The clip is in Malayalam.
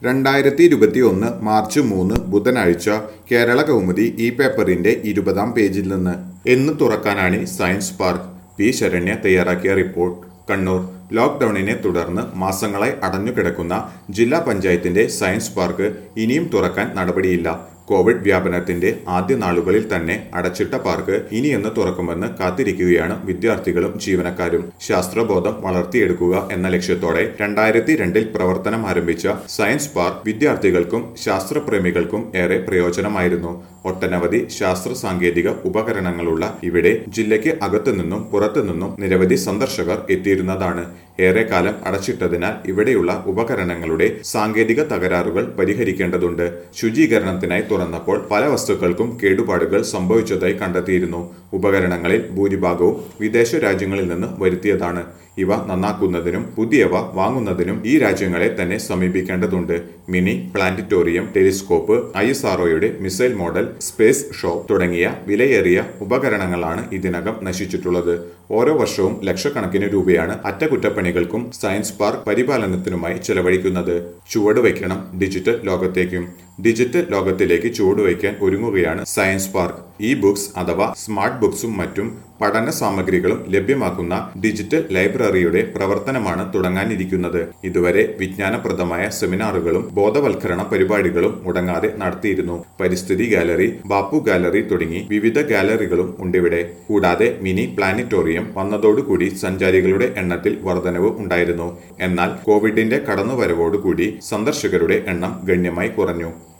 രണ്ടായിരത്തി ഇരുപത്തി ഒന്ന് മാർച്ച് മൂന്ന് ബുധനാഴ്ച കേരള കൗമുദി ഈ പേപ്പറിന്റെ ഇരുപതാം പേജിൽ നിന്ന് എന്ന് തുറക്കാനാണ് സയൻസ് പാർക്ക് പി ശരണ്യ തയ്യാറാക്കിയ റിപ്പോർട്ട് കണ്ണൂർ ലോക്ക്ഡൌണിനെ തുടർന്ന് മാസങ്ങളായി അടഞ്ഞുകിടക്കുന്ന ജില്ലാ പഞ്ചായത്തിന്റെ സയൻസ് പാർക്ക് ഇനിയും തുറക്കാൻ നടപടിയില്ല കോവിഡ് വ്യാപനത്തിന്റെ ആദ്യ നാളുകളിൽ തന്നെ അടച്ചിട്ട പാർക്ക് ഇനിയെന്ന് തുറക്കുമെന്ന് കാത്തിരിക്കുകയാണ് വിദ്യാർത്ഥികളും ജീവനക്കാരും ശാസ്ത്രബോധം വളർത്തിയെടുക്കുക എന്ന ലക്ഷ്യത്തോടെ രണ്ടായിരത്തി രണ്ടിൽ പ്രവർത്തനം ആരംഭിച്ച സയൻസ് പാർക്ക് വിദ്യാർത്ഥികൾക്കും ശാസ്ത്രപ്രേമികൾക്കും ഏറെ പ്രയോജനമായിരുന്നു ഒട്ടനവധി ശാസ്ത്ര സാങ്കേതിക ഉപകരണങ്ങളുള്ള ഇവിടെ ജില്ലയ്ക്ക് അകത്തുനിന്നും പുറത്തുനിന്നും നിരവധി സന്ദർശകർ എത്തിയിരുന്നതാണ് ഏറെക്കാലം അടച്ചിട്ടതിനാൽ ഇവിടെയുള്ള ഉപകരണങ്ങളുടെ സാങ്കേതിക തകരാറുകൾ പരിഹരിക്കേണ്ടതുണ്ട് ശുചീകരണത്തിനായി തുറന്നപ്പോൾ പല വസ്തുക്കൾക്കും കേടുപാടുകൾ സംഭവിച്ചതായി കണ്ടെത്തിയിരുന്നു ഉപകരണങ്ങളിൽ ഭൂരിഭാഗവും വിദേശ രാജ്യങ്ങളിൽ നിന്ന് വരുത്തിയതാണ് ഇവ നന്നാക്കുന്നതിനും പുതിയവ വാങ്ങുന്നതിനും ഈ രാജ്യങ്ങളെ തന്നെ സമീപിക്കേണ്ടതുണ്ട് mini planetarium telescope I S ആർഒയുടെ മിസൈൽ മോഡൽ സ്പേസ് ഷോ തുടങ്ങിയ വിലയേറിയ ഉപകരണങ്ങളാണ് ഇതിനകം നശിച്ചിട്ടുള്ളത് ഓരോ വർഷവും ലക്ഷക്കണക്കിന് രൂപയാണ് അറ്റകുറ്റപ്പണികൾക്കും സയൻസ് പാർക്ക് പരിപാലനത്തിനുമായി ചെലവഴിക്കുന്നത് ചുവടുവയ്ക്കണം ഡിജിറ്റൽ ലോകത്തേക്കും ഡിജിറ്റൽ ലോകത്തിലേക്ക് ചുവടുവയ്ക്കാൻ ഒരുങ്ങുകയാണ് സയൻസ് പാർക്ക് ഇ ബുക്സ് അഥവാ സ്മാർട്ട് ബുക്സും മറ്റും പഠന സാമഗ്രികളും ലഭ്യമാക്കുന്ന ഡിജിറ്റൽ ലൈബ്രറിയുടെ പ്രവർത്തനമാണ് തുടങ്ങാനിരിക്കുന്നത് ഇതുവരെ വിജ്ഞാനപ്രദമായ സെമിനാറുകളും ബോധവൽക്കരണ പരിപാടികളും മുടങ്ങാതെ നടത്തിയിരുന്നു പരിസ്ഥിതി ഗാലറി ബാപ്പു ഗാലറി തുടങ്ങി വിവിധ ഗാലറികളും ഉണ്ടിവിടെ കൂടാതെ മിനി പ്ലാനറ്റോറിയം വന്നതോടുകൂടി സഞ്ചാരികളുടെ എണ്ണത്തിൽ വർധനവ് ഉണ്ടായിരുന്നു എന്നാൽ കോവിഡിന്റെ കടന്നുവരവോടുകൂടി സന്ദർശകരുടെ എണ്ണം ഗണ്യമായി കുറഞ്ഞു